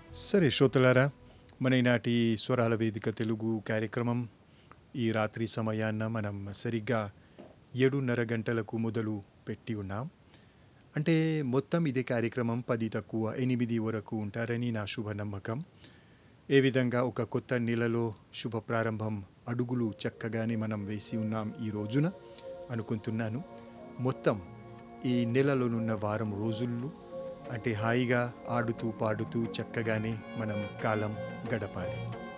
సరే శ్రోతలారా మన ఈనాటి స్వరాల వేదిక తెలుగు కార్యక్రమం ఈ రాత్రి సమయాన్న మనం సరిగ్గా ఏడున్నర గంటలకు మొదలు పెట్టి ఉన్నాం అంటే మొత్తం ఇదే కార్యక్రమం పది తక్కువ ఎనిమిది వరకు ఉంటారని నా శుభ నమ్మకం ఏ విధంగా ఒక కొత్త నెలలో శుభ ప్రారంభం అడుగులు చక్కగానే మనం వేసి ఉన్నాం ఈ రోజున అనుకుంటున్నాను మొత్తం ఈ నెలలోనున్న వారం రోజుల్లో అంటే హాయిగా ఆడుతూ పాడుతూ చక్కగానే మనం కాలం గడపాలి